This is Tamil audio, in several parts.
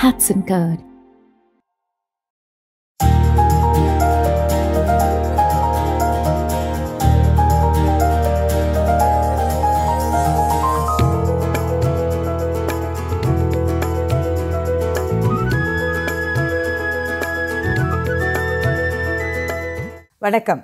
Hats and Curd. வணக்கம்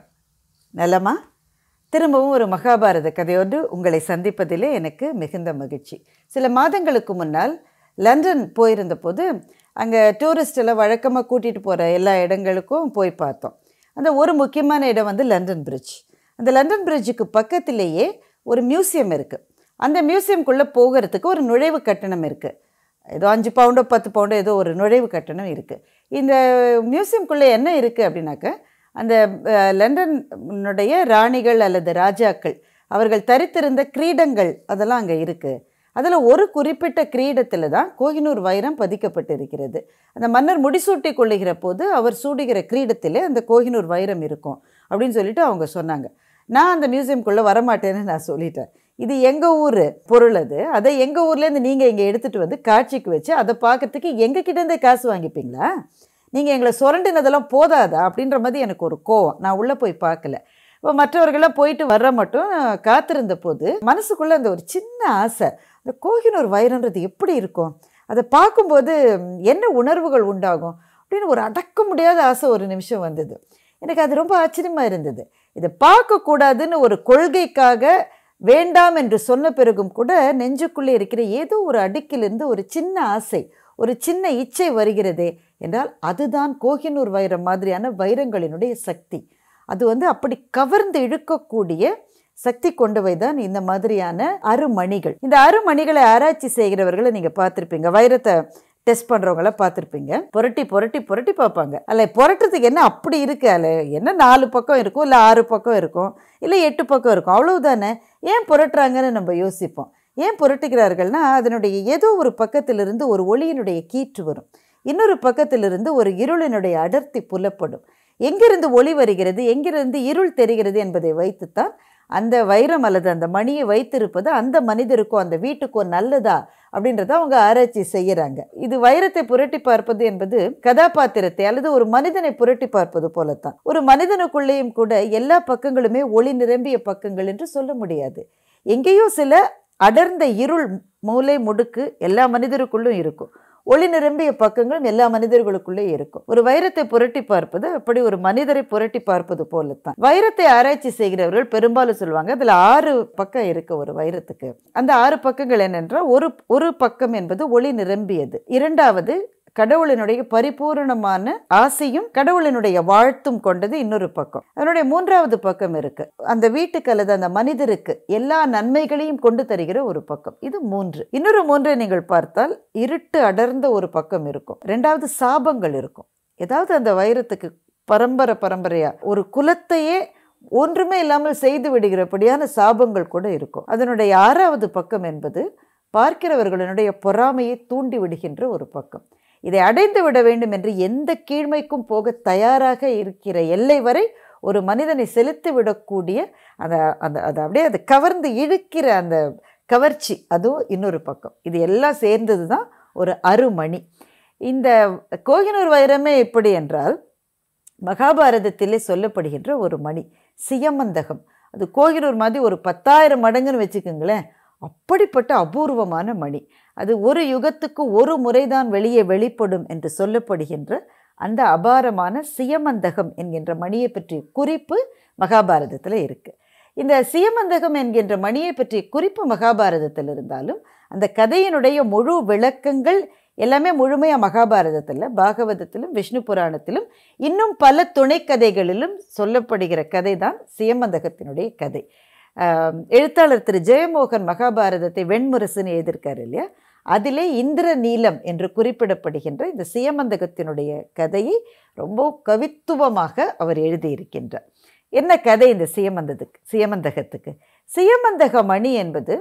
நலமா திரும்பவும் ஒரு மகாபாரத கதையோடு உங்களை சந்திப்பதிலே எனக்கு மிகுந்த மகிழ்ச்சி சில மாதங்களுக்கு முன்னால் லண்டன் போயிருந்த போது அங்கே டூரிஸ்டில் வழக்கமாக கூட்டிகிட்டு போகிற எல்லா இடங்களுக்கும் போய் பார்த்தோம் அந்த ஒரு முக்கியமான இடம் வந்து லண்டன் பிரிட்ஜ் அந்த லண்டன் பிரிட்ஜுக்கு பக்கத்திலேயே ஒரு மியூசியம் இருக்குது அந்த மியூசியம்குள்ளே போகிறதுக்கு ஒரு நுழைவு கட்டணம் இருக்குது ஏதோ அஞ்சு பவுண்டோ பத்து பவுண்டோ ஏதோ ஒரு நுழைவு கட்டணம் இருக்குது இந்த மியூசியம்குள்ளே என்ன இருக்குது அப்படின்னாக்க அந்த அஹ், லண்டனுடைய ராணிகள் அல்லது ராஜாக்கள் அவர்கள் தரித்திருந்த கிரீடங்கள் அதெல்லாம் அங்கே இருக்குது அதில் ஒரு குறிப்பிட்ட கிரீடத்தில் தான் கோஹினூர் வைரம் பதிக்கப்பட்டிருக்கிறது அந்த மன்னர் முடிசூட்டி கொள்ளுகிற போது அவர் சூடுகிற கிரீடத்திலே அந்த கோஹினூர் வைரம் இருக்கும் அப்படின்னு சொல்லிட்டு அவங்க சொன்னாங்க நான் அந்த மியூசியம்குள்ளே வரமாட்டேன்னு நான் சொல்லிட்டேன் இது எங்கள் ஊர் பொருள் அது அதை எங்கள் ஊர்லேருந்து நீங்கள் இங்கே எடுத்துகிட்டு வந்து காட்சிக்கு வச்சு அதை பார்க்கறதுக்கு எங்கள் கிட்டேருந்தே காசு வாங்கிப்பீங்களா நீங்கள் எங்களை சுரண்டினதெல்லாம் போதாதா அப்படின்ற மாதிரி எனக்கு ஒரு கோவம் நான் உள்ளே போய் பார்க்கல இப்போ மற்றவர்களாம் போயிட்டு வர்ற மட்டும் நான் காத்திருந்த போது மனசுக்குள்ளே அந்த ஒரு சின்ன ஆசை அந்த கோகினூர் வைரன்றது எப்படி இருக்கும் அதை பார்க்கும்போது ம், என்ன உணர்வுகள் உண்டாகும் அப்படின்னு ஒரு அடக்க முடியாத ஆசை ஒரு நிமிஷம் வந்தது எனக்கு அது ரொம்ப ஆச்சரியமாக இருந்தது இதை பார்க்கக்கூடாதுன்னு ஒரு கொள்கைக்காக வேண்டாம் என்று சொன்ன பிறகும் கூட நெஞ்சுக்குள்ளே இருக்கிற ஏதோ ஒரு அடுக்கிலிருந்து ஒரு சின்ன ஆசை ஒரு சின்ன இச்சை வருகிறதே என்றால் அதுதான் கோஹினூர் வைரம் மாதிரியான வைரங்களினுடைய சக்தி அது வந்து அப்படி கவர்ந்து இழுக்கக்கூடிய சக்தி கொண்டவை தான் இந்த மாதிரியான அருமணிகள் இந்த அருமணிகளை ஆராய்ச்சி செய்கிறவர்களை நீங்கள் பார்த்துருப்பீங்க வைரத்தை டெஸ்ட் பண்ணுறவங்கள பார்த்துருப்பீங்க புரட்டி புரட்டி புரட்டி பார்ப்பாங்க அல்ல புரட்டுறதுக்கு என்ன அப்படி இருக்கு அல்ல என்ன நாலு பக்கம் இருக்கும் இல்லை ஆறு பக்கம் இருக்கும் இல்லை எட்டு பக்கம் இருக்கும் அவ்வளவுதானே ஏன் புரட்டுறாங்கன்னு நம்ம யோசிப்போம் ஏன் புரட்டுகிறார்கள்னா அதனுடைய ஏதோ ஒரு பக்கத்திலிருந்து ஒரு ஒளியினுடைய கீற்று வரும் இன்னொரு பக்கத்திலிருந்து ஒரு இருளினுடைய அடர்த்தி புலப்படும் எங்கிருந்து ஒளி வருகிறது எங்கிருந்து இருள் தெரிகிறது என்பதை வைத்துத்தான் அந்த வைரம் அல்லது அந்த மணியை வைத்திருப்பது அந்த மனிதருக்கோ அந்த வீட்டுக்கோ நல்லதா அப்படின்றத அவங்க ஆராய்ச்சி செய்யறாங்க இது வைரத்தை புரட்டி பார்ப்பது என்பது கதாபாத்திரத்தை அல்லது ஒரு மனிதனை புரட்டி பார்ப்பது போலத்தான் ஒரு மனிதனுக்குள்ளேயும் கூட எல்லா பக்கங்களுமே ஒளி நிரம்பிய பக்கங்கள் என்று சொல்ல முடியாது எங்கேயோ சில அடர்ந்த இருள் மூலை முடுக்கு எல்லா மனிதருக்குள்ளும் இருக்கும் ஒளி நிரம்பிய பக்கங்களும் எல்லா மனிதர்களுக்குள்ளே இருக்கும் ஒரு வைரத்தை புரட்டி பார்ப்பது அப்படி ஒரு மனிதரை புரட்டி பார்ப்பது போலத்தான் வைரத்தை ஆராய்ச்சி செய்கிறவர்கள் பெரும்பாலும் சொல்லுவாங்க அதில் ஆறு பக்கம் இருக்கு ஒரு வைரத்துக்கு அந்த ஆறு பக்கங்கள் என்னென்றால் ஒரு ஒரு பக்கம் என்பது ஒளி நிரம்பியது இரண்டாவது கடவுளினுடைய பரிபூரணமான ஆசையும் கடவுளினுடைய வாழ்த்தும் கொண்டது இன்னொரு பக்கம் அதனுடைய மூன்றாவது பக்கம் இருக்கு அந்த வீட்டுக்கு அல்லது அந்த மனிதருக்கு எல்லா நன்மைகளையும் கொண்டு தருகிற ஒரு பக்கம் இது மூன்று இன்னொரு மூன்றை நீங்கள் பார்த்தால் இருட்டு அடர்ந்த ஒரு பக்கம் இருக்கும் ரெண்டாவது சாபங்கள் இருக்கும் ஏதாவது அந்த வைரத்துக்கு பரம்பரை பரம்பரையா ஒரு குலத்தையே ஒன்றுமே இல்லாமல் செய்து விடுகிறபடியான சாபங்கள் கூட இருக்கும் அதனுடைய ஆறாவது பக்கம் என்பது பார்க்கிறவர்களுடைய பொறாமையை தூண்டி விடுகின்ற ஒரு பக்கம் இதை அடைந்து விட வேண்டும் என்று எந்த கீழ்மைக்கும் போக தயாராக இருக்கிற எல்லை வரை ஒரு மனிதனை செலுத்தி விடக்கூடிய அந்த அந்த அது அப்படியே அதை கவர்ந்து இழுக்கிற அந்த கவர்ச்சி அதுவும் இன்னொரு பக்கம் இது எல்லாம் சேர்ந்தது தான் ஒரு அருமணி இந்த கோகினூர் வைரமே எப்படி என்றால் மகாபாரதத்திலே சொல்லப்படுகின்ற ஒரு மணி சியமந்தகம் அது கோகினூர் மாதிரி ஒரு பத்தாயிரம் மடங்குன்னு வச்சுக்கோங்களேன் அப்படிப்பட்ட அபூர்வமான மணி அது ஒரு யுகத்துக்கு ஒரு முறைதான் வெளியே வெளிப்படும் என்று சொல்லப்படுகின்ற அந்த அபாரமான சியமந்தகம் என்கின்ற மணியை பற்றிய குறிப்பு மகாபாரதத்தில் இருக்குது இந்த சியமந்தகம் என்கின்ற மணியை பற்றிய குறிப்பு மகாபாரதத்தில் இருந்தாலும் அந்த கதையினுடைய முழு விளக்கங்கள் எல்லாமே முழுமையாக மகாபாரதத்தில் பாகவதத்திலும் விஷ்ணு புராணத்திலும் இன்னும் பல துணைக்கதைகளிலும் சொல்லப்படுகிற கதை தான் சியமந்தகத்தினுடைய கதை ஆம், எழுத்தாளர் திரு ஜெயமோகன் மகாபாரதத்தை வெண்முரசுன்னு எழுதியிருக்காரு இல்லையா அதிலே இந்திர நீலம் என்று குறிப்பிடப்படுகின்ற இந்த சியமந்தகத்தினுடைய கதையை ரொம்ப கவித்துவமாக அவர் எழுதியிருக்கின்றார் என்ன கதை இந்த சியமந்ததுக்கு சியமந்தகத்துக்கு சியமந்தக மணி என்பது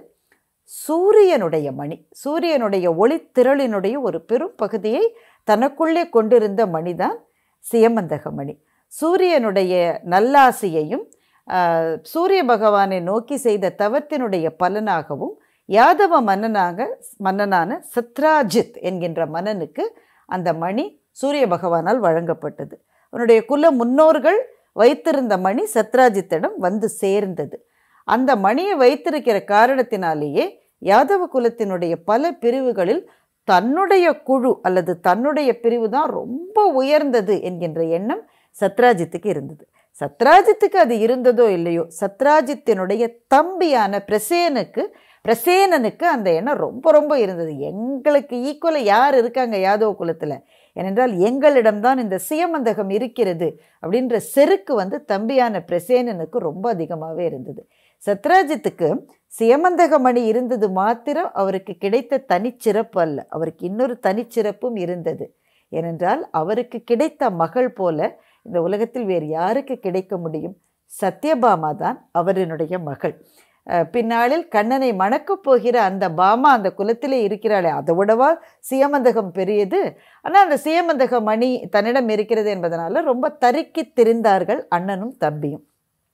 சூரியனுடைய மணி சூரியனுடைய ஒளித்திரளினுடைய ஒரு பெரும் பகுதியை தனக்குள்ளே கொண்டிருந்த மணிதான் சியமந்தக மணி சூரியனுடைய நல்லாசையையும் ஆஹ், சூரிய பகவானை நோக்கி செய்த தவத்தினுடைய பலனாகவும் யாதவ மன்னனாக மன்னனான சத்ராஜித் என்கின்ற மன்னனுக்கு அந்த மணி சூரிய பகவானால் வழங்கப்பட்டது அவனுடைய குல முன்னோர்கள் வைத்திருந்த மணி சத்ராஜித்திடம் வந்து சேர்ந்தது அந்த மணியை வைத்திருக்கிற காரணத்தினாலேயே யாதவ குலத்தினுடைய பல பிரிவுகளில் தன்னுடைய குழு அல்லது தன்னுடைய பிரிவு தான் ரொம்ப உயர்ந்தது என்கின்ற எண்ணம் சத்ராஜித்துக்கு இருந்தது சத்ராஜித்துக்கு அது இருந்ததோ இல்லையோ சத்ராஜித்தினுடைய தம்பியான பிரசேனுக்கு பிரசேனனுக்கு அந்த எண்ணம் ரொம்ப ரொம்ப இருந்தது எங்களுக்கு ஈக்குவலாக யார் இருக்காங்க யாதவ குலத்தில் ஏனென்றால் எங்களிடம்தான் இந்த சுயமந்தகம் இருக்கிறது அப்படின்ற செருக்கு வந்து தம்பியான பிரசேனனுக்கு ரொம்ப அதிகமாகவே இருந்தது சத்ராஜித்துக்கு சியமந்தக மணி இருந்தது மாத்திரம் அவருக்கு கிடைத்த தனிச்சிறப்பு அல்ல அவருக்கு இன்னொரு தனிச்சிறப்பும் இருந்தது ஏனென்றால் அவருக்கு கிடைத்த மகள் போல இந்த உலகத்தில் வேறு யாருக்கு கிடைக்க முடியும் சத்யபாமா தான் அவரினுடைய மகள் அஹ் பின்னாளில் கண்ணனை மணக்கப் போகிற அந்த பாமா அந்த குலத்திலே இருக்கிறாளே அதை விடவா சியமந்தகம் பெரியது ஆனால் அந்த சியமந்தக மணி தன்னிடம் இருக்கிறது என்பதனால ரொம்ப தருக்கி திரிந்தார்கள் அண்ணனும் தம்பியும்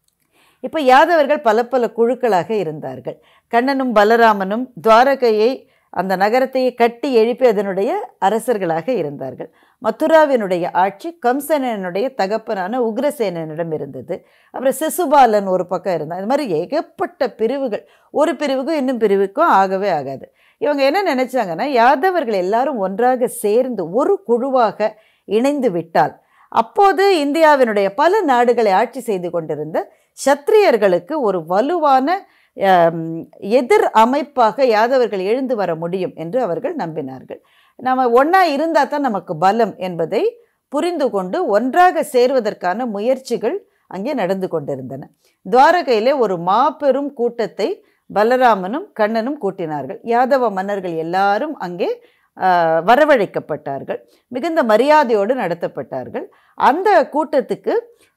இப்போ யாதவர்கள் பல பல குழுக்களாக இருந்தார்கள் கண்ணனும் பலராமனும் துவாரகையை அந்த நகரத்தையே கட்டி எழுப்பி அதனுடைய அரசர்களாக இருந்தார்கள் மதுராவினுடைய ஆட்சி கம்சனனுடைய தகப்பனான உக்ரசேனனிடம் இருந்தது அப்புறம் சிசுபாலன் ஒரு பக்கம் இருந்தான் இது மாதிரி ஏகப்பட்ட பிரிவுகள் ஒரு பிரிவுக்கும் இன்னும் பிரிவுக்கும் ஆகவே ஆகாது இவங்க என்ன நினைச்சாங்கன்னா யாதவர்கள் எல்லாரும் ஒன்றாக சேர்ந்து ஒரு குழுவாக இணைந்து விட்டால் அப்போது இந்தியாவினுடைய பல நாடுகளை ஆட்சி செய்து கொண்டிருந்த சத்திரியர்களுக்கு ஒரு வலுவான ஆம், எதிர் அமைப்பாக யாதவர்கள் எழுந்து வர முடியும் என்று அவர்கள் நம்பினார்கள் நம்ம ஒன்றா இருந்தால் தான் நமக்கு பலம் என்பதை புரிந்து கொண்டு ஒன்றாக சேர்வதற்கான முயற்சிகள் அங்கே நடந்து கொண்டிருந்தன துவாரகையிலே ஒரு மாபெரும் கூட்டத்தை பலராமனும் கண்ணனும் கூட்டினார்கள் யாதவ மன்னர்கள் எல்லாரும் அங்கே ஆ, வரவழைக்கப்பட்டார்கள் மிகுந்த மரியாதையோடு நடத்தப்பட்டார்கள் அந்த கூட்டத்துக்கு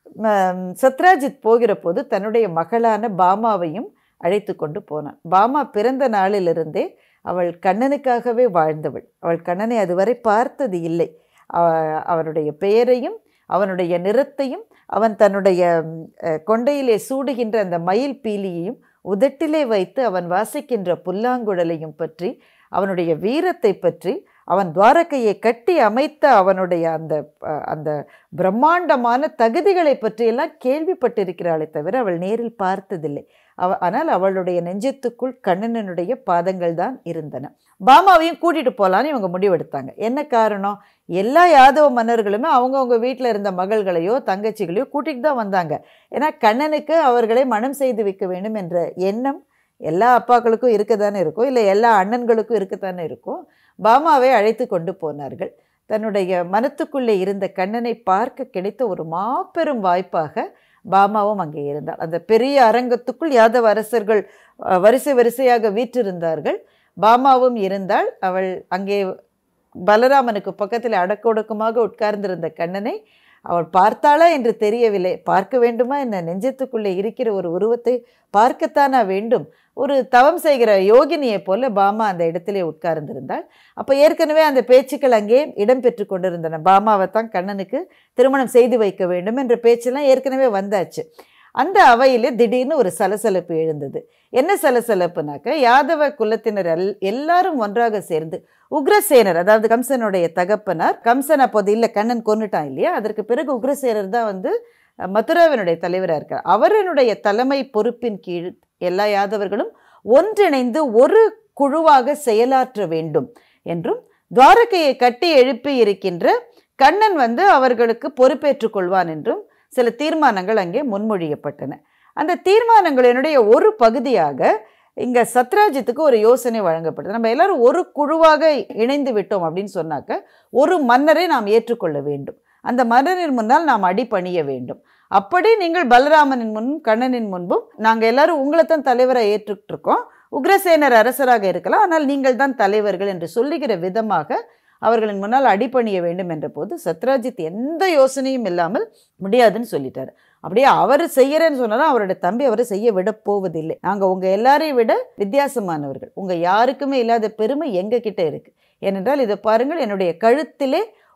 ம், சத்ராஜித் போகிற போது தன்னுடைய மகளான பாமாவையும் அழைத்து கொண்டு போனான் பாமா பிறந்த நாளிலிருந்தே அவள் கண்ணனுக்காகவே வாழ்ந்தவள் அவள் கண்ணனை அதுவரை பார்த்தது இல்லை அவ- அவனுடைய பெயரையும் அவனுடைய நிறத்தையும் அவன் தன்னுடைய ம், அஹ், கொண்டையிலே சூடுகின்ற அந்த மயில் பீலியையும் உதட்டிலே வைத்து அவன் வாசிக்கின்ற புல்லாங்குழலையும் பற்றி அவனுடைய வீரத்தை பற்றி அவன் துவாரகையை கட்டி அமைத்த அவனுடைய அந்த அஹ், அந்த பிரம்மாண்டமான தகுதிகளை பற்றியெல்லாம் கேள்விப்பட்டிருக்கிறாளே தவிர அவள் நேரில் பார்த்ததில்லை அவ ஆனால் அவளுடைய நெஞ்சத்துக்குள் கண்ணனனுடைய பாதங்கள் தான் இருந்தன பாமாவையும் கூட்டிட்டு போகலான்னு இவங்க முடிவெடுத்தாங்க என்ன காரணம் எல்லா யாதவ மன்னர்களுமே அவங்கவுங்க வீட்டில் இருந்த மகள்களையோ தங்கச்சிகளையோ கூட்டிகிட்டு தான் வந்தாங்க ஏன்னா கண்ணனுக்கு அவர்களை மனம் செய்து வைக்க வேண்டும் என்ற எண்ணம் எல்லா அப்பாக்களுக்கும் இருக்கத்தானே இருக்கும் இல்லை எல்லா அண்ணன்களுக்கும் இருக்கத்தானே இருக்கும் பாமாவை அழைத்து கொண்டு போனார்கள் தன்னுடைய மனத்துக்குள்ளே இருந்த கண்ணனை பார்க்க கிடைத்த ஒரு மாபெரும் வாய்ப்பாக பாமாவும் அங்கே இருந்தாள் அந்த பெரிய அரங்கத்துக்குள் யாதவ அரசர்கள் அஹ், வரிசை வரிசையாக வீற்றிருந்தார்கள் பாமாவும் இருந்தாள் அவள் அங்கே பலராமனுக்கு பக்கத்தில் அடக்கொடுக்கமாக உட்கார்ந்திருந்த கண்ணனை அவள் பார்த்தாளா என்று தெரியவில்லை பார்க்க வேண்டுமா என்ன நெஞ்சத்துக்குள்ளே இருக்கிற ஒரு உருவத்தை பார்க்கத்தானா வேண்டும் ஒரு தவம் செய்கிற யோகினியைப் போல பாமா அந்த இடத்திலே உட்கார்ந்திருந்தாள் அப்போ ஏற்கனவே அந்த பேச்சுக்கள் அங்கே இடம்பெற்று கொண்டிருந்தன பாமாவை தான் கண்ணனுக்கு திருமணம் செய்து வைக்க வேண்டும் என்ற பேச்செல்லாம் ஏற்கனவே வந்தாச்சு அந்த அவையிலே திடீர்னு ஒரு சலசலப்பு எழுந்தது என்ன சலசலப்புனாக்க யாதவ குலத்தினர் எல் எல்லாரும் ஒன்றாக சேர்ந்து உக்ரசேனர் அதாவது கம்சனுடைய தகப்பனார் கம்சன் அப்போது இல்லை கண்ணன் கொன்னுட்டான் இல்லையா அதற்கு பிறகு உக்ரசேனர் தான் வந்து அஹ், மதுராவினுடைய தலைவராக இருக்கார் அவரனுடைய தலைமை பொறுப்பின் கீழ் எல்லா யாதவர்களும் ஒன்றிணைந்து ஒரு குழுவாக செயலாற்ற வேண்டும் என்றும் துவாரகையை கட்டி எழுப்பி இருக்கின்ற கண்ணன் வந்து அவர்களுக்கு பொறுப்பேற்றுக் கொள்வான் என்றும் சில தீர்மானங்கள் அங்கே முன்மொழியப்பட்டன அந்த தீர்மானங்களினுடைய ஒரு பகுதியாக இங்கே சத்ராஜித்துக்கு ஒரு யோசனை வழங்கப்பட்டது நம்ம எல்லாரும் ஒரு குழுவாக இணைந்து விட்டோம் அப்படின்னு சொன்னாக்க ஒரு மன்னரை நாம் ஏற்றுக்கொள்ள வேண்டும் அந்த மன்னரின் முன்னால் நாம் அடிபணிய வேண்டும் அப்படி நீங்கள் பலராமனின் முன்பும் கண்ணனின் முன்பும் நாங்கள் எல்லாரும் உங்களை தான் தலைவராக ஏற்றுக்கிட்டு இருக்கோம் உக்ரசேனர் அரசராக இருக்கலாம் ஆனால் நீங்கள் தான் தலைவர்கள் என்று சொல்லுகிற விதமாக அவர்களின் முன்னால் அடிபணிய வேண்டும் என்ற போது சத்ராஜித் எந்த யோசனையும் இல்லாமல் முடியாதுன்னு சொல்லிட்டாரு அப்படியே அவர் செய்யறேன்னு சொன்னாலும் அவரோட தம்பி அவரை செய்ய விட போவதில்லை நாங்கள் உங்கள் எல்லாரையும் விட வித்தியாசமானவர்கள் உங்கள் யாருக்குமே இல்லாத பெருமை எங்க கிட்ட இருக்கு ஏனென்றால் இதை பாருங்கள் என்னுடைய கழுத்திலே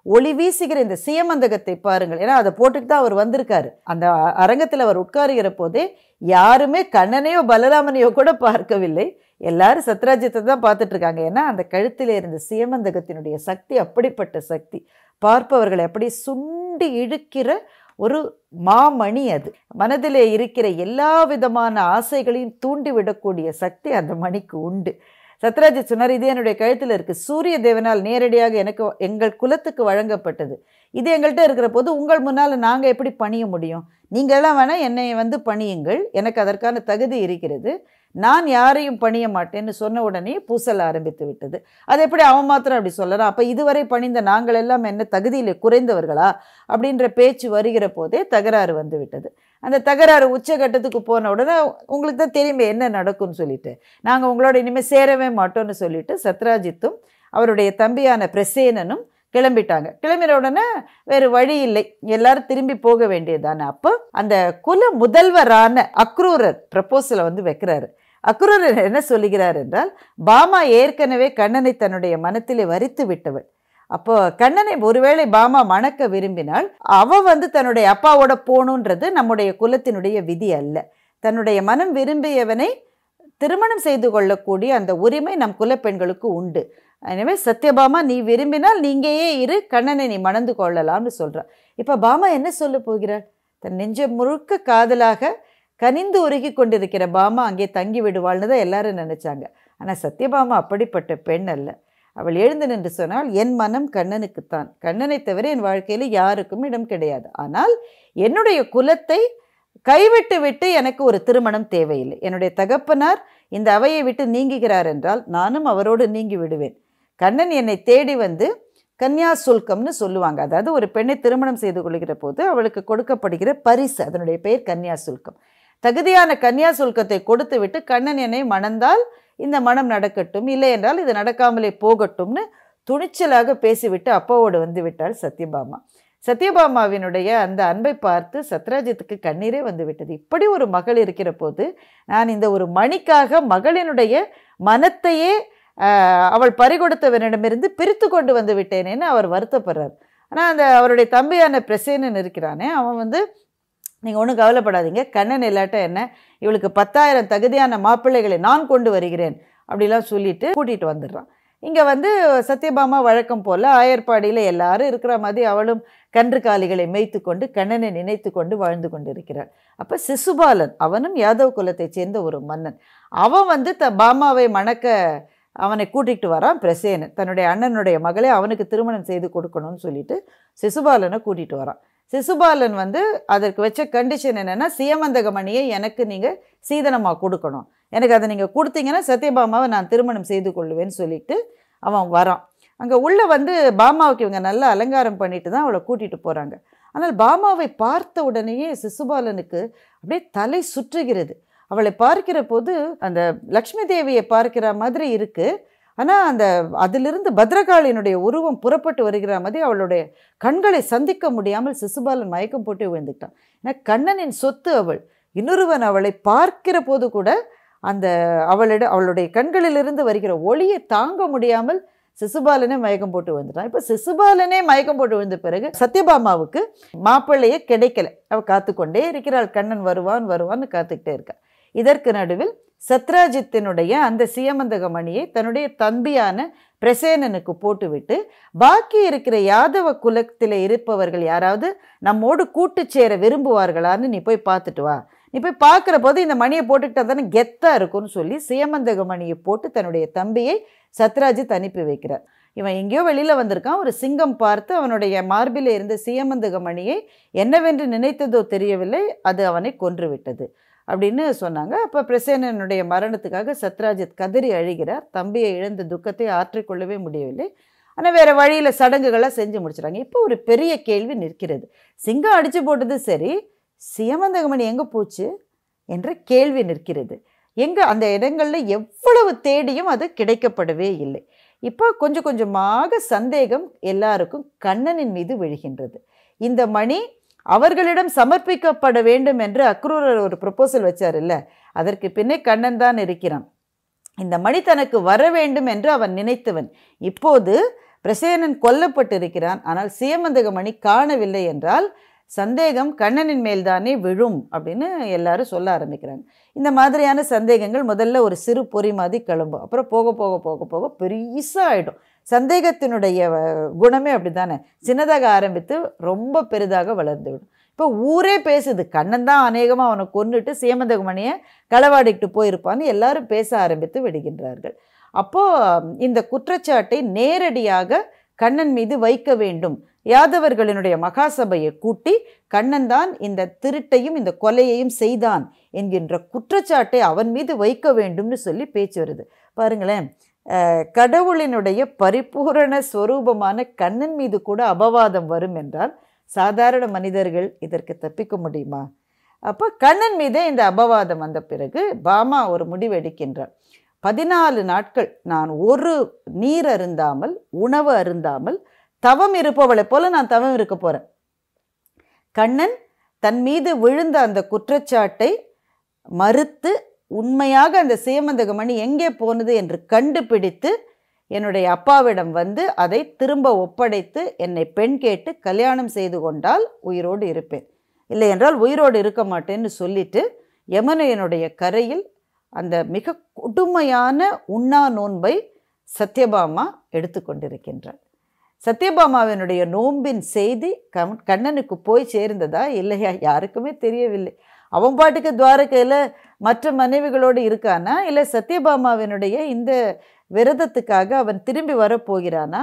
ஒளி வீசுகிற இந்த சியமந்தகத்தை பாருங்கள் ஏன்னா அதை போட்டுட்டு தான் அவர் வந்திருக்காரு அந்த அ- அரங்கத்தில் அவர் உட்காருகிற போதே யாருமே கண்ணனையோ பலராமனையோ கூட பார்க்கவில்லை எல்லாரும் சத்ராஜ்யத்தை தான் பார்த்துட்டு இருக்காங்க ஏன்னா அந்த கழுத்தில் இருந்த சியமந்தகத்தினுடைய சக்தி அப்படிப்பட்ட சக்தி பார்ப்பவர்களை அப்படி சுண்டி இழுக்கிற ஒரு மாமணி அது மனதிலே இருக்கிற எல்லா விதமான ஆசைகளையும் தூண்டிவிடக்கூடிய சக்தி அந்த மணிக்கு உண்டு சத்ராஜித் சொன்னார் இது என்னுடைய கழுத்தில் இருக்குது சூரிய தேவனால் நேரடியாக எனக்கு எங்கள் குலத்துக்கு வழங்கப்பட்டது இது எங்கள்கிட்ட இருக்கிற போது உங்கள் முன்னால் நாங்கள் எப்படி பணிய முடியும் நீங்கள்லாம் வேணால் என்னை வந்து பணியுங்கள் எனக்கு அதற்கான தகுதி இருக்கிறது நான் யாரையும் பணிய மாட்டேன்னு சொன்ன உடனே பூசல் ஆரம்பித்து விட்டது அது எப்படி அவன் மாத்திரம் அப்படி சொல்லறான் அப்போ இதுவரை பணிந்த நாங்கள் எல்லாம் என்ன தகுதியில் குறைந்தவர்களா அப்படின்ற பேச்சு வருகிற போதே தகராறு வந்து விட்டது அந்த தகராறு உச்சகட்டத்துக்கு போன உடனே உங்களுக்கு தான் தெரியுமே என்ன நடக்கும்னு சொல்லிட்டு நாங்கள் உங்களோட இனிமேல் சேரவே மாட்டோம்னு சொல்லிட்டு சத்ராஜித்தும் அவருடைய தம்பியான பிரசேனனும் கிளம்பிட்டாங்க கிளம்பின உடனே வேறு வழி இல்லை எல்லாரும் திரும்பி போக வேண்டியதானே அப்போ அந்த குல முதல்வரான அக்ரூரர் ப்ரப்போசலை வந்து வைக்கிறாரு அக்ரூரர் என்ன சொல்லுகிறார் என்றால் பாமா ஏற்கனவே கண்ணனை தன்னுடைய மனத்திலே வரித்து விட்டவள் அப்போ கண்ணனை ஒருவேளை பாமா மணக்க விரும்பினால் அவ வந்து தன்னுடைய அப்பாவோட போகணுன்றது நம்முடைய குலத்தினுடைய விதி அல்ல தன்னுடைய மனம் விரும்பியவனை திருமணம் செய்து கொள்ளக்கூடிய அந்த உரிமை நம் குலப்பெண்களுக்கு உண்டு எனவே சத்யபாமா நீ விரும்பினால் நீங்கேயே இரு கண்ணனை நீ மணந்து கொள்ளலாம்னு சொல்றா இப்போ பாமா என்ன சொல்ல போகிறாள் தன் நெஞ்சம் முழுக்க காதலாக கனிந்து உருகி கொண்டிருக்கிற பாமா அங்கே தங்கி விடுவாள்னு தான் எல்லாரும் நினைச்சாங்க ஆனால் சத்யபாமா அப்படிப்பட்ட பெண் அல்ல அவள் எழுந்து நின்று சொன்னால் என் மனம் கண்ணனுக்குத்தான் கண்ணனை தவிர என் வாழ்க்கையில் யாருக்கும் இடம் கிடையாது ஆனால் என்னுடைய குலத்தை கைவிட்டு விட்டு எனக்கு ஒரு திருமணம் தேவையில்லை என்னுடைய தகப்பனார் இந்த அவையை விட்டு நீங்குகிறார் என்றால் நானும் அவரோடு நீங்கி விடுவேன் கண்ணன் என்னை தேடி வந்து கன்யா சுல்கம்னு சொல்லுவாங்க அதாவது ஒரு பெண்ணை திருமணம் செய்து கொள்கிற போது அவளுக்கு கொடுக்கப்படுகிற பரிசு அதனுடைய பெயர் கன்யா சுல்கம் தகுதியான கன்யா சுல்கத்தை கொடுத்து விட்டு கண்ணன் என்னை மணந்தால் இந்த மனம் நடக்கட்டும் இல்லை என்றால் இது நடக்காமலே போகட்டும்னு துணிச்சலாக பேசிவிட்டு அப்பாவோடு வந்து விட்டாள் சத்யபாமா சத்யபாமாவினுடைய அந்த அன்பை பார்த்து சத்ராஜித்துக்கு கண்ணீரே வந்து விட்டது இப்படி ஒரு மகள் இருக்கிற போது நான் இந்த ஒரு மணிக்காக மகளினுடைய மனத்தையே ஆஹ், அவள் பறிகொடுத்தவனிடமிருந்து பிரித்து கொண்டு வந்து விட்டேனேன்னு அவர் வருத்தப்படுறார் ஆனால் அந்த அவருடைய தம்பியான பிரசேனன் இருக்கிறானே அவன் வந்து நீங்கள் ஒன்றும் கவலைப்படாதீங்க கண்ணன் இல்லாட்ட என்ன இவளுக்கு பத்தாயிரம் தகுதியான மாப்பிள்ளைகளை நான் கொண்டு வருகிறேன் அப்படிலாம் சொல்லிட்டு கூட்டிகிட்டு வந்துடுறான் இங்கே வந்து சத்யபாமா வழக்கம் போல் ஆயர்பாடியில் எல்லாரும் இருக்கிற மாதிரி அவளும் கன்று காலிகளை மேய்த்து கொண்டு கண்ணனை நினைத்து கொண்டு வாழ்ந்து கொண்டு இருக்கிறாள் அப்போ சிசுபாலன் அவனும் யாதவ் குலத்தைச் சேர்ந்த ஒரு மன்னன் அவன் வந்து த பாமாவை மணக்க அவனை கூட்டிகிட்டு வரான் பிரசேனன் தன்னுடைய அண்ணனுடைய மகளை அவனுக்கு திருமணம் செய்து கொடுக்கணும்னு சொல்லிட்டு சிசுபாலனை கூட்டிகிட்டு வரான் சிசுபாலன் வந்து அதற்கு வச்ச கண்டிஷன் என்னென்னா சியமந்தக மணியை எனக்கு நீங்கள் சீதனமாக கொடுக்கணும் எனக்கு அதை நீங்கள் கொடுத்தீங்கன்னா சத்யபாமாவை நான் திருமணம் செய்து கொள்ளுவேன்னு சொல்லிட்டு அவன் வரான் அங்கே உள்ளே வந்து பாமாவுக்கு இவங்க நல்லா அலங்காரம் பண்ணிட்டு தான் அவளை கூட்டிகிட்டு போகிறாங்க ஆனால் பாமாவை பார்த்த உடனேயே சிசுபாலனுக்கு அப்படியே தலை சுற்றுகிறது அவளை பார்க்கிற போது அந்த லக்ஷ்மி தேவியை பார்க்கிற மாதிரி இருக்கு ஆனால் அந்த அதிலிருந்து பத்ரகாளியினுடைய உருவம் புறப்பட்டு வருகிற மாதிரி அவளுடைய கண்களை சந்திக்க முடியாமல் சிசுபாலன் மயக்கம் போட்டு விழுந்துட்டான் ஏன்னா கண்ணனின் சொத்து அவள் இன்னொருவன் அவளை பார்க்கிற போது கூட அந்த அவளிட அவளுடைய கண்களிலிருந்து வருகிற ஒளியை தாங்க முடியாமல் சிசுபாலனே மயக்கம் போட்டு விழுந்துட்டான் இப்போ சிசுபாலனே மயக்கம் போட்டு விழுந்த பிறகு சத்யபாமாவுக்கு மாப்பிள்ளையே கிடைக்கல அவள் காத்துக்கொண்டே இருக்கிறாள் கண்ணன் வருவான் வருவான்னு காத்துக்கிட்டே இருக்கா இதற்கு நடுவில் சத்ராஜித்தினுடைய அந்த சியமந்தக மணியை தன்னுடைய தம்பியான பிரசேனனுக்கு போட்டுவிட்டு பாக்கி இருக்கிற யாதவ குலத்தில் இருப்பவர்கள் யாராவது நம்மோடு கூட்டு சேர விரும்புவார்களான்னு நீ போய் பார்த்துட்டு வா நீ போய் பார்க்குற போது இந்த மணியை போட்டுக்கிட்டா தானே கெத்தாக இருக்கும்னு சொல்லி சியமந்தக மணியை போட்டு தன்னுடைய தம்பியை சத்ராஜித் அனுப்பி வைக்கிறார் இவன் எங்கேயோ வெளியில் வந்திருக்கான் ஒரு சிங்கம் பார்த்து அவனுடைய மார்பில் இருந்த சியமந்தக மணியை என்னவென்று நினைத்ததோ தெரியவில்லை அது அவனை கொன்று விட்டது அப்படின்னு சொன்னாங்க அப்போ பிரசேனனுடைய மரணத்துக்காக சத்ராஜித் கதறி அழுகிறார் தம்பியை இழந்த துக்கத்தை ஆற்றிக்கொள்ளவே முடியவில்லை ஆனால் வேறு வழியில் சடங்குகளை செஞ்சு முடிச்சிட்டாங்க இப்போ ஒரு பெரிய கேள்வி நிற்கிறது சிங்கம் அடித்து போட்டது சரி சியமந்தகமணி எங்கே போச்சு என்ற கேள்வி நிற்கிறது எங்கே அந்த இடங்களில் எவ்வளவு தேடியும் அது கிடைக்கப்படவே இல்லை இப்போ கொஞ்சம் கொஞ்சமாக சந்தேகம் எல்லாருக்கும் கண்ணனின் மீது விழுகின்றது இந்த மணி அவர்களிடம் சமர்ப்பிக்கப்பட வேண்டும் என்று அக்ரூரர் ஒரு ப்ரொபோசல் வச்சார் இல்ல அதற்கு பின்னே கண்ணன் தான் இருக்கிறான் இந்த மணி தனக்கு வர வேண்டும் என்று அவன் நினைத்தவன் இப்போது பிரசேனன் கொல்லப்பட்டிருக்கிறான் ஆனால் சீமந்தகமணி காணவில்லை என்றால் சந்தேகம் கண்ணனின் மேல்தானே விழும் அப்படின்னு எல்லாரும் சொல்ல ஆரம்பிக்கிறாங்க இந்த மாதிரியான சந்தேகங்கள் முதல்ல ஒரு சிறு பொறி மாதிரி கிளம்பும் அப்புறம் போக போக போக போக பெருசாக ஆகிடும் சந்தேகத்தினுடைய அஹ், குணமே அப்படி தானே சின்னதாக ஆரம்பித்து ரொம்ப பெரிதாக வளர்ந்து விடும் இப்போ ஊரே பேசுது கண்ணன் தான் அநேகமாக அவனை கொன்னுட்டு சேமந்தகமணியை களவாடிக்கிட்டு போயிருப்பான்னு எல்லாரும் பேச ஆரம்பித்து விடுகின்றார்கள் அப்போது இந்த குற்றச்சாட்டை நேரடியாக கண்ணன் மீது வைக்க வேண்டும் யாதவர்களினுடைய மகாசபையை கூட்டி கண்ணன் தான் இந்த திருட்டையும் இந்த கொலையையும் செய்தான் என்கின்ற குற்றச்சாட்டை அவன் மீது வைக்க வேண்டும்னு சொல்லி பேச்சு வருது பாருங்களேன் அஹ், கடவுளினுடைய பரிபூரண ஸ்வரூபமான கண்ணன் மீது கூட அபவாதம் வரும் என்றால் சாதாரண மனிதர்கள் இதற்கு தப்பிக்க முடியுமா அப்போ கண்ணன் மீதே இந்த அபவாதம் வந்த பிறகு பாமா ஒரு முடிவு எடுக்கின்றார் பதினாலு நாட்கள் நான் ஒரு நீர் அருந்தாமல் உணவு அருந்தாமல் தவம் இருப்பவளைப் போல நான் தவம் இருக்க போகிறேன் கண்ணன் தன் மீது விழுந்த அந்த குற்றச்சாட்டை மறுத்து உண்மையாக அந்த சேமந்தகமணி எங்கே போனது என்று கண்டுபிடித்து என்னுடைய அப்பாவிடம் வந்து அதை திரும்ப ஒப்படைத்து என்னை பெண் கேட்டு கல்யாணம் செய்து கொண்டால் உயிரோடு இருப்பேன் இல்லை என்றால் உயிரோடு இருக்க மாட்டேன்னு சொல்லிட்டு யமுனையனுடைய கரையில் அந்த மிக கொடுமையான உண்ணா நோன்பை சத்யபாமா எடுத்துக்கொண்டிருக்கின்றார் சத்யபாமாவினுடைய நோன்பின் செய்தி கம் கண்ணனுக்கு போய் சேர்ந்ததா இல்லையா யாருக்குமே தெரியவில்லை அவன் பாட்டுக்கு துவாரகையில் மற்ற மனைவிகளோடு இருக்கானா இல்லை சத்யபாமாவினுடைய இந்த விரதத்துக்காக அவன் திரும்பி வரப்போகிறானா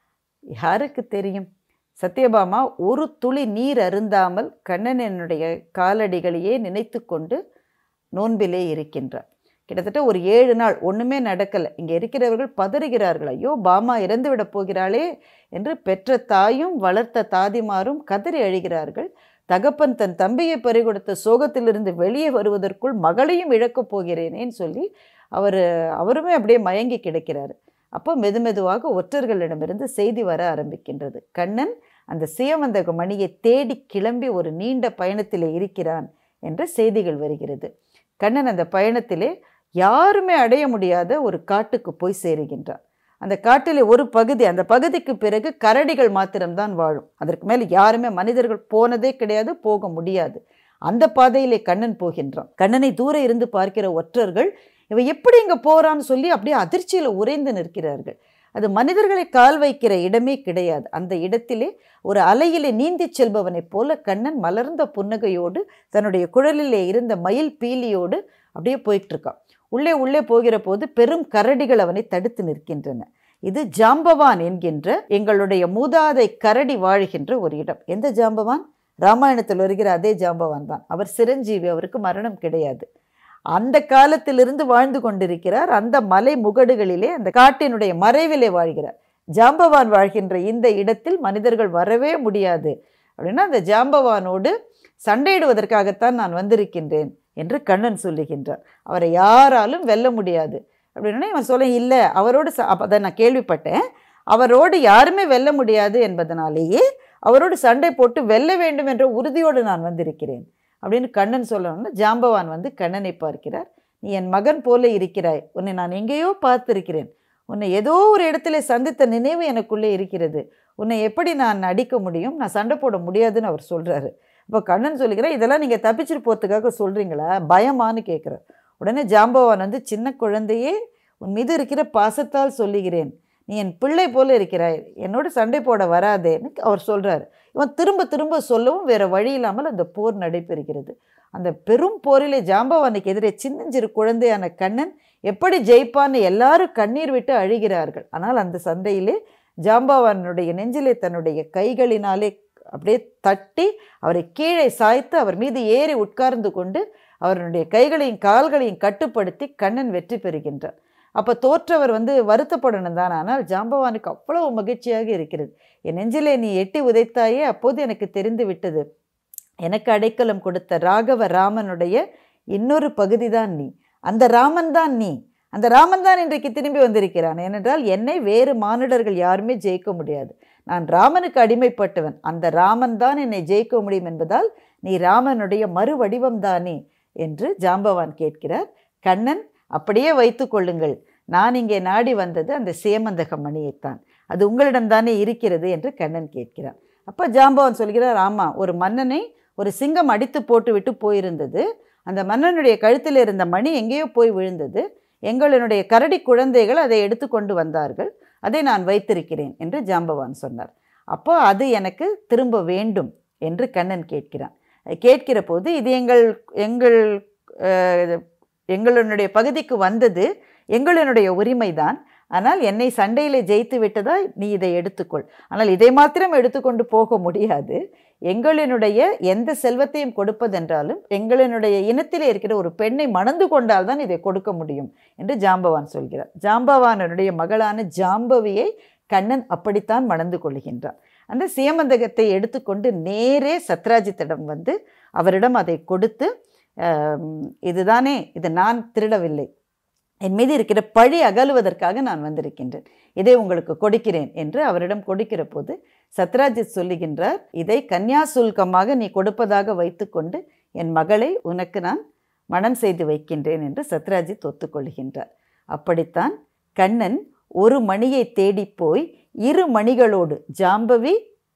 யாருக்கு தெரியும் சத்யபாமா ஒரு துளி நீர் அருந்தாமல் கண்ணனனுடைய காலடிகளையே நினைத்து கொண்டு நோன்பிலே இருக்கின்றார் கிட்டத்தட்ட ஒரு ஏழு நாள் ஒன்றுமே நடக்கலை இங்கே இருக்கிறவர்கள் பதறுகிறார்கள் ஐயோ பாமா இறந்து விடப் போகிறாளே என்று பெற்ற தாயும் வளர்த்த தாதிமாரும் கதறி அழுகிறார்கள் தகப்பன் தன் தம்பியை பறிகொடுத்த சோகத்திலிருந்து வெளியே வருவதற்குள் மகளையும் இழக்கப் போகிறேனேன்னு சொல்லி அவர் அவருமே அப்படியே மயங்கி கிடக்கிறார் அப்போ மெதுமெதுவாக ஒற்றர்களிடமிருந்து செய்தி வர ஆரம்பிக்கின்றது கண்ணன் அந்த சியவந்தக மணியை தேடி கிளம்பி ஒரு நீண்ட பயணத்திலே இருக்கிறான் என்ற செய்திகள் வருகிறது கண்ணன் அந்த பயணத்திலே யாருமே அடைய முடியாத ஒரு காட்டுக்கு போய் சேருகின்றார் அந்த காட்டிலே ஒரு பகுதி அந்த பகுதிக்கு பிறகு கரடிகள் மாத்திரம்தான் வாழும் அதற்கு மேல் யாருமே மனிதர்கள் போனதே கிடையாது போக முடியாது அந்த பாதையிலே கண்ணன் போகின்றான் கண்ணனை தூர இருந்து பார்க்கிற ஒற்றர்கள் இவன் எப்படி இங்கே போறான்னு சொல்லி அப்படியே அதிர்ச்சியில் உறைந்து நிற்கிறார்கள் அது மனிதர்களை கால் வைக்கிற இடமே கிடையாது அந்த இடத்திலே ஒரு அலையிலே நீந்திச் செல்பவனைப் போல கண்ணன் மலர்ந்த புன்னகையோடு தன்னுடைய குழலிலே இருந்த மயில் பீலியோடு அப்படியே போயிட்டு இருக்கான் உள்ளே உள்ளே போகிற போது பெரும் கரடிகள் அவனை தடுத்து நிற்கின்றன இது ஜாம்பவான் என்கின்ற எங்களுடைய மூதாதை கரடி வாழ்கின்ற ஒரு இடம் எந்த ஜாம்பவான் ராமாயணத்தில் வருகிற அதே ஜாம்பவான் தான் அவர் சிரஞ்சீவி அவருக்கு மரணம் கிடையாது அந்த காலத்திலிருந்து வாழ்ந்து கொண்டிருக்கிறார் அந்த மலை முகடுகளிலே அந்த காட்டினுடைய மறைவிலே வாழ்கிறார் ஜாம்பவான் வாழ்கின்ற இந்த இடத்தில் மனிதர்கள் வரவே முடியாது அப்படின்னா அந்த ஜாம்பவானோடு சண்டையிடுவதற்காகத்தான் நான் வந்திருக்கின்றேன் என்று கண்ணன் சொல்லுகின்றார் அவரை யாராலும் வெல்ல முடியாது அப்படின்னா இவன் சொல்ல இல்லை அவரோடு ச அப்போ அதை நான் கேள்விப்பட்டேன் அவரோடு யாருமே வெல்ல முடியாது என்பதனாலேயே அவரோடு சண்டை போட்டு வெல்ல வேண்டும் என்ற உறுதியோடு நான் வந்திருக்கிறேன் அப்படின்னு கண்ணன் சொல்லணும்னா ஜாம்பவான் வந்து கண்ணனை பார்க்கிறார் நீ என் மகன் போல இருக்கிறாய் உன்னை நான் எங்கேயோ பார்த்திருக்கிறேன் உன்னை ஏதோ ஒரு இடத்துல சந்தித்த நினைவு எனக்குள்ளே இருக்கிறது உன்னை எப்படி நான் அடிக்க முடியும் நான் சண்டை போட முடியாதுன்னு அவர் சொல்கிறாரு அப்போ கண்ணன் சொல்லுகிறார் இதெல்லாம் நீங்கள் தப்பிச்சிட்டு போகிறதுக்காக சொல்கிறீங்களா பயமான்னு கேட்குறார் உடனே ஜாம்பவான் வந்து சின்ன குழந்தையே உன் மீது இருக்கிற பாசத்தால் சொல்லுகிறேன் நீ என் பிள்ளை போல இருக்கிறாய் என்னோடு சண்டை போட வராதேன்னு அவர் சொல்கிறார் இவன் திரும்ப திரும்ப சொல்லவும் வேறு வழி இல்லாமல் அந்த போர் நடைபெறுகிறது அந்த பெரும் போரிலே ஜாம்பவானுக்கு எதிரே சின்னஞ்சிறு குழந்தையான கண்ணன் எப்படி ஜெயிப்பான்னு எல்லாரும் கண்ணீர் விட்டு அழுகிறார்கள் ஆனால் அந்த சண்டையிலே ஜாம்பவானுடைய நெஞ்சிலே தன்னுடைய கைகளினாலே அப்படியே தட்டி அவரை கீழே சாய்த்து அவர் மீது ஏறி உட்கார்ந்து கொண்டு அவருடைய கைகளையும் கால்களையும் கட்டுப்படுத்தி கண்ணன் வெற்றி பெறுகின்றார் அப்போ தோற்றவர் வந்து வருத்தப்படணும் தான் ஆனால் ஜாம்பவானுக்கு அவ்வளவு மகிழ்ச்சியாக இருக்கிறது என் நெஞ்சிலே நீ எட்டி உதைத்தாயே அப்போது எனக்கு தெரிந்து விட்டது எனக்கு அடைக்கலம் கொடுத்த ராகவ ராமனுடைய இன்னொரு பகுதி தான் நீ அந்த ராமன் தான் நீ அந்த ராமன் தான் இன்றைக்கு திரும்பி வந்திருக்கிறான் ஏனென்றால் என்னை வேறு மானிடர்கள் யாருமே ஜெயிக்க முடியாது நான் ராமனுக்கு அடிமைப்பட்டவன் அந்த ராமன் தான் என்னை ஜெயிக்க முடியும் என்பதால் நீ ராமனுடைய மறு வடிவம் தானே என்று ஜாம்பவான் கேட்கிறார் கண்ணன் அப்படியே வைத்து கொள்ளுங்கள் நான் இங்கே நாடி வந்தது அந்த சேமந்தக மணியைத்தான் அது உங்களிடம் தானே இருக்கிறது என்று கண்ணன் கேட்கிறான் அப்போ ஜாம்பவான் சொல்கிறார் ஆமாம் ஒரு மன்னனை ஒரு சிங்கம் அடித்து போட்டுவிட்டு போயிருந்தது அந்த மன்னனுடைய கழுத்தில் இருந்த மணி எங்கேயோ போய் விழுந்தது எங்களுடைய கரடி குழந்தைகள் அதை எடுத்து கொண்டு வந்தார்கள் அதை நான் வைத்திருக்கிறேன் என்று ஜாம்பவான் சொன்னார் அப்போ அது எனக்கு திரும்ப வேண்டும் என்று கண்ணன் கேட்கிறான் கேட்கிற போது இது எங்கள் எங்கள் அஹ், எங்களுடைய பகுதிக்கு வந்தது எங்களுடைய உரிமைதான் ஆனால் என்னை சண்டையில் ஜெயித்து விட்டதால் நீ இதை எடுத்துக்கொள் ஆனால் இதை மாத்திரம் எடுத்துக்கொண்டு போக முடியாது எங்களினுடைய எந்த செல்வத்தையும் கொடுப்பதென்றாலும் எங்களினுடைய இனத்திலே இருக்கிற ஒரு பெண்ணை மணந்து கொண்டால் தான் இதை கொடுக்க முடியும் என்று ஜாம்பவான் சொல்கிறார் ஜாம்பவானனுடைய மகளான ஜாம்பவியை கண்ணன் அப்படித்தான் மணந்து கொள்கின்றான் அந்த சியமந்தகத்தை எடுத்துக்கொண்டு நேரே சத்ராஜித்திடம் வந்து அவரிடம் அதை கொடுத்து ஆம், இதுதானே இது நான் திருடவில்லை என் மீது இருக்கிற பழி அகலுவதற்காக நான் வந்திருக்கின்றேன் இதை உங்களுக்கு கொடுக்கிறேன் என்று அவரிடம் கொடுக்கிற போது சத்ராஜித் சொல்லுகின்றார் இதை கன்னியாசுல்கமாக நீ கொடுப்பதாக வைத்துக்கொண்டு என் மகளை உனக்கு நான் மனம் செய்து வைக்கின்றேன் என்று சத்ராஜித் ஒத்துக்கொள்கின்றார் அப்படித்தான் கண்ணன் ஒரு மணியை தேடிப் போய் இரு மணிகளோடு ஜாம்பவி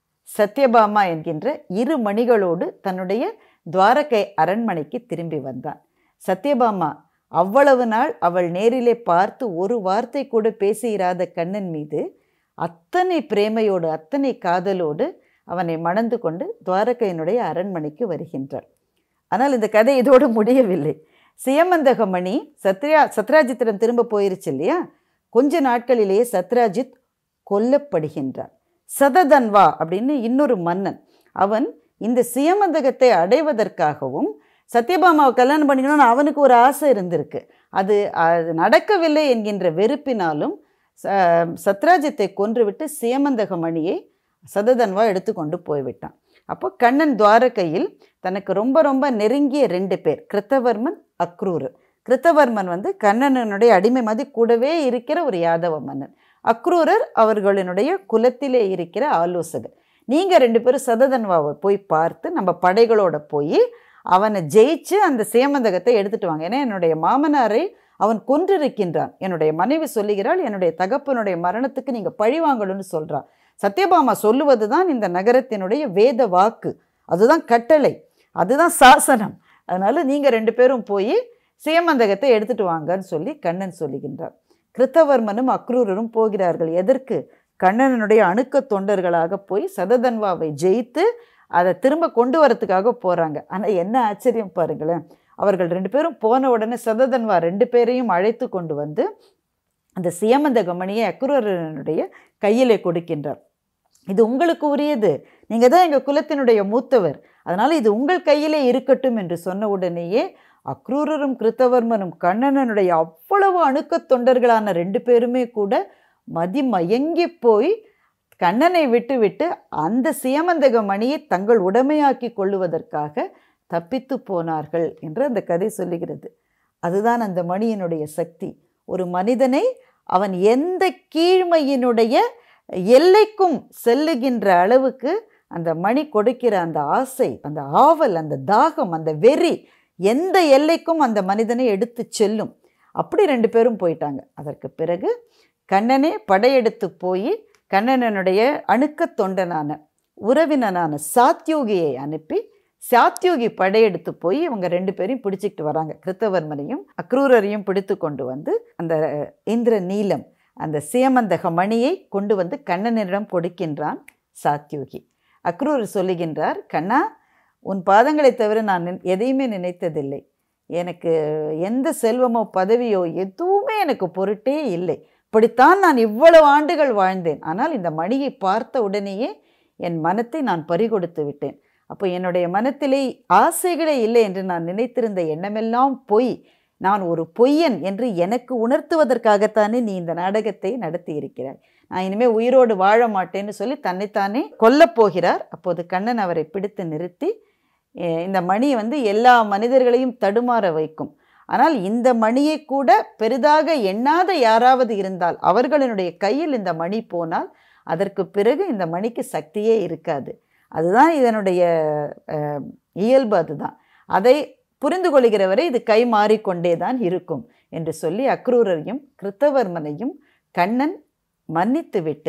சத்யபாமா என்கின்ற இரு மணிகளோடு தன்னுடைய துவாரகை அரண்மனைக்கு திரும்பி வந்தான் சத்யபாமா அவ்வளவு நாள் அவள் நேரிலே பார்த்து ஒரு வார்த்தை கூட பேசியிராத கண்ணன் மீது அத்தனை பிரேமையோடு அத்தனை காதலோடு அவனை மணந்து கொண்டு துவாரகையினுடைய அரண்மனைக்கு வருகின்றாள் ஆனால் இந்த கதை இதோடு முடியவில்லை சியமந்தகமணி சத்யா சத்ராஜித்திடம் திரும்ப போயிருச்சு இல்லையா கொஞ்ச நாட்களிலேயே சத்ராஜித் கொல்லப்படுகின்றான் சததன்வா அப்படின்னு இன்னொரு மன்னன் அவன் இந்த சியமந்தகத்தை அடைவதற்காகவும் சத்யபாமாவை கல்யாணம் பண்ணிக்கணும்னு அவனுக்கு ஒரு ஆசை இருந்திருக்கு அது அது நடக்கவில்லை என்கின்ற வெறுப்பினாலும் ச- சத்ராஜித்தை கொன்றுவிட்டு சியமந்தக மணியை சததன்வா எடுத்துக்கொண்டு போய்விட்டான் அப்போ கண்ணன் துவாரகையில் தனக்கு ரொம்ப ரொம்ப நெருங்கிய ரெண்டு பேர் கிருத்தவர்மன் அக்ரூரர் கிருத்தவர்மன் வந்து கண்ணனனுடைய அடிமை மாதிரி கூடவே இருக்கிற ஒரு யாதவ மன்னன் அக்ரூரர் அவர்களினுடைய குலத்திலே இருக்கிற ஆலோசகர் நீங்கள் ரெண்டு பேரும் சததன்வாவை போய் பார்த்து நம்ம படைகளோட போய் அவனை ஜெயிச்சு அந்த சேமந்தகத்தை எடுத்துட்டு வாங்க ஏன்னா என்னுடைய மாமனாரை அவன் கொன்றிருக்கின்றான் என்னுடைய மனைவி சொல்லுகிறாள் என்னுடைய தகப்பனுடைய மரணத்துக்கு நீங்கள் பழி வாங்கணும்னு சொல்கிறான் சத்யபாமா சொல்லுவது தான் இந்த நகரத்தினுடைய வேத வாக்கு அதுதான் கட்டளை அதுதான் சாசனம் அதனால் நீங்கள் ரெண்டு பேரும் போய் சேமந்தகத்தை எடுத்துட்டு வாங்கன்னு சொல்லி கண்ணன் சொல்லுகின்றார் கிருத்தவர்மனும் அக்ரூரரும் போகிறார்கள் எதற்கு கண்ணனனுடைய அணுக்க தொண்டர்களாக போய் சததன்வாவை ஜெயித்து அதை திரும்ப கொண்டு வரத்துக்காக போகிறாங்க ஆனால் என்ன ஆச்சரியம் பாருங்களேன் அவர்கள் ரெண்டு பேரும் போன உடனே சததன்வா ரெண்டு பேரையும் அழைத்து கொண்டு வந்து அந்த சியமந்த கமணியை அக்ரூரனுடைய கையிலே கொடுக்கின்றார் இது உங்களுக்கு உரியது நீங்கள் தான் எங்கள் குலத்தினுடைய மூத்தவர் அதனால் இது உங்கள் கையிலே இருக்கட்டும் என்று சொன்ன உடனேயே அக்ரூரரும் கிருத்தவர்மனும் கண்ணனனுடைய அவ்வளவு அணுக்கத் தொண்டர்களான ரெண்டு பேருமே கூட மதிமயங்கி போய் கண்ணனை விட்டுவிட்டு அந்த சியமந்தக மணியை தங்கள் உடைமையாக்கி கொள்ளுவதற்காக தப்பித்து போனார்கள் என்று அந்த கதை சொல்லுகிறது அதுதான் அந்த மணியினுடைய சக்தி ஒரு மனிதனை அவன் எந்த கீழ்மையினுடைய எல்லைக்கும் செல்லுகின்ற அளவுக்கு அந்த மணி கொடுக்கிற அந்த ஆசை அந்த ஆவல் அந்த தாகம் அந்த வெறி எந்த எல்லைக்கும் அந்த மனிதனை எடுத்து செல்லும் அப்படி ரெண்டு பேரும் போயிட்டாங்க அதற்கு பிறகு கண்ணனே படையெடுத்து போய் கண்ணனனுடைய அணுக்கத் தொண்டனான உறவினனான சாத்யோகியை அனுப்பி சாத்யோகி படையெடுத்து போய் இவங்க ரெண்டு பேரையும் பிடிச்சிக்கிட்டு வராங்க கிருத்தவர்மனையும் அக்ரூரரையும் பிடித்து கொண்டு வந்து அந்த இந்திர நீலம் அந்த சேமந்தக மணியை கொண்டு வந்து கண்ணனிடம் கொடுக்கின்றான் சாத்யோகி அக்ரூரர் சொல்லுகின்றார் கண்ணா உன் பாதங்களை தவிர நான் நின்- எதையுமே நினைத்ததில்லை எனக்கு எந்த செல்வமோ பதவியோ எதுவுமே எனக்கு பொருட்டே இல்லை இப்படித்தான் நான் இவ்வளவு ஆண்டுகள் வாழ்ந்தேன் ஆனால் இந்த மணியை பார்த்த உடனேயே என் மனத்தை நான் பறிகொடுத்து விட்டேன் அப்போ என்னுடைய மனத்திலே ஆசைகளே இல்லை என்று நான் நினைத்திருந்த எண்ணமெல்லாம் பொய் நான் ஒரு பொய்யன் என்று எனக்கு உணர்த்துவதற்காகத்தானே நீ இந்த நாடகத்தை நடத்தி இருக்கிறாய் நான் இனிமேல் உயிரோடு வாழ மாட்டேன்னு சொல்லி தன்னைத்தானே கொல்லப் போகிறார் அப்போது கண்ணன் அவரை பிடித்து நிறுத்தி "எ, இந்த மணி வந்து எல்லா மனிதர்களையும் தடுமாற வைக்கும் ஆனால் இந்த மணியை கூட பெரிதாக எண்ணாத யாராவது இருந்தால் அவர்களினுடைய கையில் இந்த மணி போனால் அதற்கு பிறகு இந்த மணிக்கு சக்தியே இருக்காது அதுதான் இதனுடைய அஹ், இயல்பு அதுதான் அதை புரிந்து கொள்கிறவரை இது கை மாறிக்கொண்டே தான் இருக்கும் என்று சொல்லி அக்ரூரரையும் கிருத்தவர்மனையும் கண்ணன் மன்னித்துவிட்டு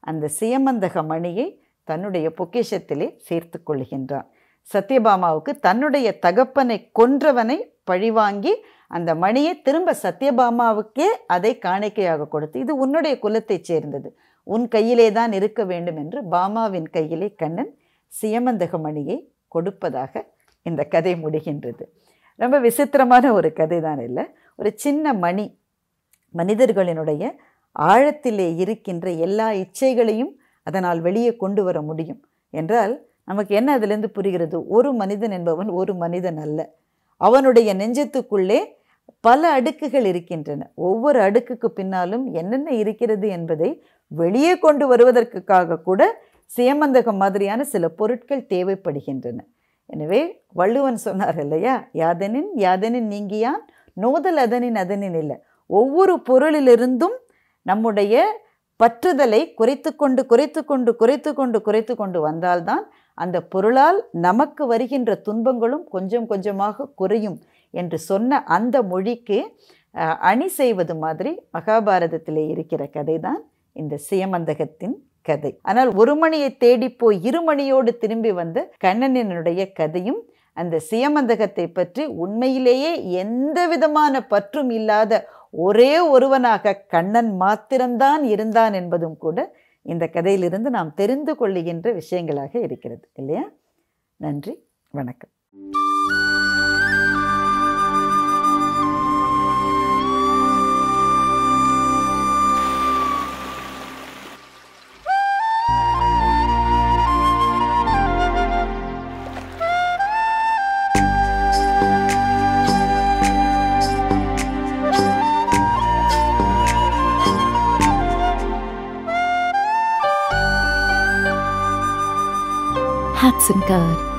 அந்த சியமந்தக மணியை தன்னுடைய பொக்கிஷத்திலே சேர்த்து கொள்கின்றான் சத்யபாமாவுக்கு தன்னுடைய தகப்பனை கொன்றவனை பழிவாங்கி அந்த மணியை திரும்ப சத்யபாமாவுக்கே அதை காணிக்கையாக கொடுத்து இது உன்னுடைய குலத்தைச் சேர்ந்தது உன் கையிலே தான் இருக்க வேண்டும் என்று பாமாவின் கையிலே கண்ணன் சியமந்தக மணியை கொடுப்பதாக இந்த கதை முடிகின்றது ரொம்ப விசித்திரமான ஒரு கதை தான் இல்லை ஒரு சின்ன மணி மனிதர்களினுடைய ஆழத்திலே இருக்கின்ற எல்லா இச்சைகளையும் அதனால் வெளியே கொண்டு வர முடியும் என்றால் நமக்கு என்ன அதிலிருந்து புரிகிறது ஒரு மனிதன் என்பவன் ஒரு மனிதன் அல்ல அவனுடைய நெஞ்சத்துக்குள்ளே பல அடுக்குகள் இருக்கின்றன ஒவ்வொரு அடுக்குக்கு பின்னாலும் என்னென்ன இருக்கிறது என்பதை வெளியே கொண்டு வருவதற்காக கூட சேமந்தகம் மாதிரியான சில பொருட்கள் தேவைப்படுகின்றன எனவே வள்ளுவன் சொன்னார் இல்லையா யாதனின் யாதனின் நீங்கியான் நோதல் அதனின் அதனின் இல்லை ஒவ்வொரு பொருளிலிருந்தும் நம்முடைய பற்றுதலை குறைத்து கொண்டு குறைத்து கொண்டு குறைத்து கொண்டு குறைத்து கொண்டு வந்தால்தான் அந்த பொருளால் நமக்கு வருகின்ற துன்பங்களும் கொஞ்சம் கொஞ்சமாக குறையும் என்று சொன்ன அந்த மொழிக்கு அஹ், அணி செய்வது மாதிரி மகாபாரதத்திலே இருக்கிற கதை தான் இந்த சியமந்தகத்தின் கதை ஆனால் ஒரு மணியை தேடி போய் இருமணியோடு திரும்பி வந்த கண்ணனினுடைய கதையும் அந்த சியமந்தகத்தை பற்றி உண்மையிலேயே எந்த விதமான பற்றும் இல்லாத ஒரே ஒருவனாக கண்ணன் மாத்திரம்தான் இருந்தான் என்பதும் கூட இந்த கதையிலிருந்து நாம் தெரிந்து கொள்ளுகின்ற விஷயங்களாக இருக்கிறது இல்லையா நன்றி வணக்கம் Hudson Card.